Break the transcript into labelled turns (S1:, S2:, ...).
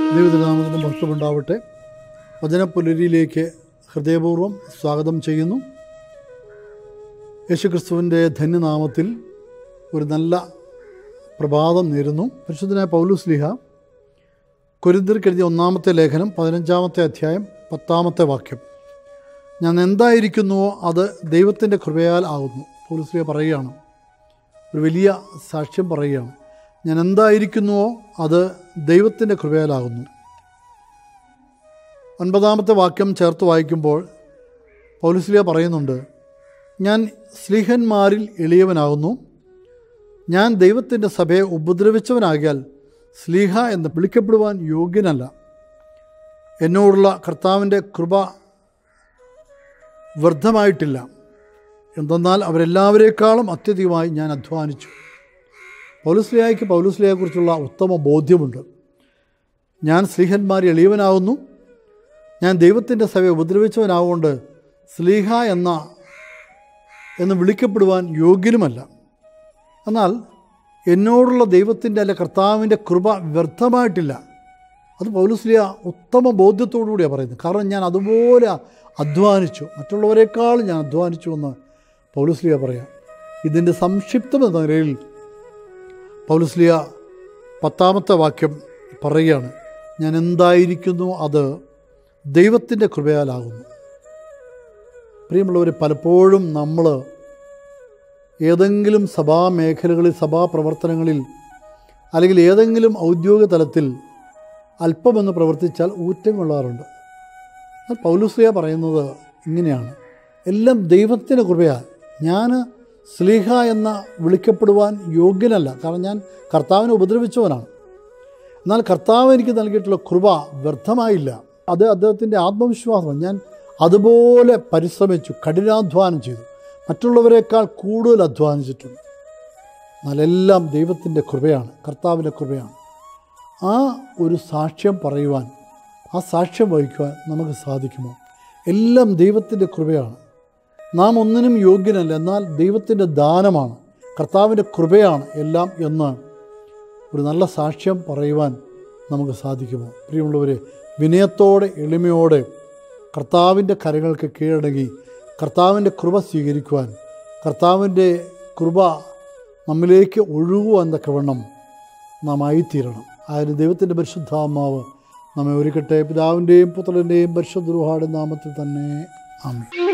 S1: ദൈവത്തിനാമത്തിന് മഹത്വമുണ്ടാവട്ടെ വചനപ്പുലരിയിലേക്ക് ഹൃദയപൂർവ്വം സ്വാഗതം ചെയ്യുന്നു യേശുക്രിസ്തുവിൻ്റെ ധന്യനാമത്തിൽ ഒരു നല്ല പ്രഭാതം നേരുന്നു പരിശുദ്ധനായ പൗലുസ്ലിഹ കൊരിന്തിർക്കെഴുതിയ ഒന്നാമത്തെ ലേഖനം പതിനഞ്ചാമത്തെ അധ്യായം പത്താമത്തെ വാക്യം ഞാൻ എന്തായിരിക്കുന്നുവോ അത് ദൈവത്തിൻ്റെ കൃപയാൽ ആകുന്നു പൗലുസ്ലിഹ പറയുകയാണ് ഒരു വലിയ സാക്ഷ്യം പറയുകയാണ് ഞാൻ എന്തായിരിക്കുന്നുവോ അത് ദൈവത്തിൻ്റെ കൃപയാലാകുന്നു ഒൻപതാമത്തെ വാക്യം ചേർത്ത് വായിക്കുമ്പോൾ പൗലുസ്ലിയ പറയുന്നുണ്ട് ഞാൻ സ്ലീഹന്മാരിൽ എളിയവനാകുന്നു ഞാൻ ദൈവത്തിൻ്റെ സഭയെ ഉപദ്രവിച്ചവനാകിയാൽ സ്ലീഹ എന്ന് വിളിക്കപ്പെടുവാൻ യോഗ്യനല്ല എന്നോടുള്ള കർത്താവിൻ്റെ കൃപ വ്യർത്ഥമായിട്ടില്ല എന്തെന്നാൽ അവരെല്ലാവരേക്കാളും അത്യധികമായി ഞാൻ അധ്വാനിച്ചു പൗലുസ്ലിയായ്ക്ക് പൗലുസ്ലിയെക്കുറിച്ചുള്ള ഉത്തമ ബോധ്യമുണ്ട് ഞാൻ സ്ലീഹന്മാർ എളിയവനാകുന്നു ഞാൻ ദൈവത്തിൻ്റെ സഭയെ ഉപദ്രവിച്ചവനാവുകൊണ്ട് സ്ലീഹ എന്ന എന്ന് വിളിക്കപ്പെടുവാൻ യോഗ്യനുമല്ല എന്നാൽ എന്നോടുള്ള ദൈവത്തിൻ്റെ അല്ല കർത്താവിൻ്റെ കൃപ വ്യർത്ഥമായിട്ടില്ല അത് പൗലുസ്ലിയ ഉത്തമ ബോധ്യത്തോടു കൂടിയാണ് പറയുന്നത് കാരണം ഞാൻ അതുപോലെ അധ്വാനിച്ചു മറ്റുള്ളവരെക്കാൾ ഞാൻ അധ്വാനിച്ചു എന്ന് പൗലുസ്ലിയ പറയാം ഇതിൻ്റെ സംക്ഷിപ്തം എന്ന നിലയിൽ പൗലുസ്ലിയ പത്താമത്തെ വാക്യം പറയുകയാണ് ഞാൻ എന്തായിരിക്കുന്നു അത് ദൈവത്തിൻ്റെ കൃപയാലാകുന്നു പ്രിയമുള്ളവർ പലപ്പോഴും നമ്മൾ ഏതെങ്കിലും സഭാ മേഖലകളിൽ സഭാ പ്രവർത്തനങ്ങളിൽ അല്ലെങ്കിൽ ഏതെങ്കിലും ഔദ്യോഗിക തലത്തിൽ അല്പമെന്ന് പ്രവർത്തിച്ചാൽ ഊറ്റം കൊള്ളാറുണ്ട് എന്നാൽ പൗലുസ്ലിയ പറയുന്നത് ഇങ്ങനെയാണ് എല്ലാം ദൈവത്തിൻ്റെ കൃപയാൽ ഞാൻ സ്ലീഹ എന്ന വിളിക്കപ്പെടുവാൻ യോഗ്യനല്ല കാരണം ഞാൻ കർത്താവിനെ ഉപദ്രവിച്ചവനാണ് എന്നാൽ കർത്താവ് എനിക്ക് നൽകിയിട്ടുള്ള കൃപ വ്യർത്ഥമായില്ല അത് അദ്ദേഹത്തിൻ്റെ ആത്മവിശ്വാസം ഞാൻ അതുപോലെ പരിശ്രമിച്ചു കഠിനാധ്വാനം ചെയ്തു മറ്റുള്ളവരെക്കാൾ കൂടുതൽ അധ്വാനിച്ചിട്ടുണ്ട് എന്നാലെല്ലാം ദൈവത്തിൻ്റെ കൃപയാണ് കർത്താവിൻ്റെ കൃപയാണ് ആ ഒരു സാക്ഷ്യം പറയുവാൻ ആ സാക്ഷ്യം വഹിക്കുവാൻ നമുക്ക് സാധിക്കുമോ എല്ലാം ദൈവത്തിൻ്റെ കൃപയാണ് നാം ഒന്നിനും യോഗ്യനല്ല എന്നാൽ ദൈവത്തിൻ്റെ ദാനമാണ് കർത്താവിൻ്റെ കൃപയാണ് എല്ലാം എന്ന് ഒരു നല്ല സാക്ഷ്യം പറയുവാൻ നമുക്ക് സാധിക്കുമോ പ്രിയമുള്ളവരെ വിനയത്തോടെ എളിമയോടെ കർത്താവിൻ്റെ കരങ്ങൾക്ക് കീഴടങ്ങി കർത്താവിൻ്റെ കൃപ സ്വീകരിക്കുവാൻ കർത്താവിൻ്റെ കൃപ നമ്മിലേക്ക് ഒഴുകുവാൻ തക്കവണ്ണം നാം ആയിത്തീരണം ആയാലും ദൈവത്തിൻ്റെ പരിശുദ്ധാത്മാവ് നമ്മെ ഒരുക്കട്ടെ പിതാവിൻ്റെയും പുത്രൻ്റെയും പരിശുദ്ധ നാമത്തിൽ തന്നെ ആമേ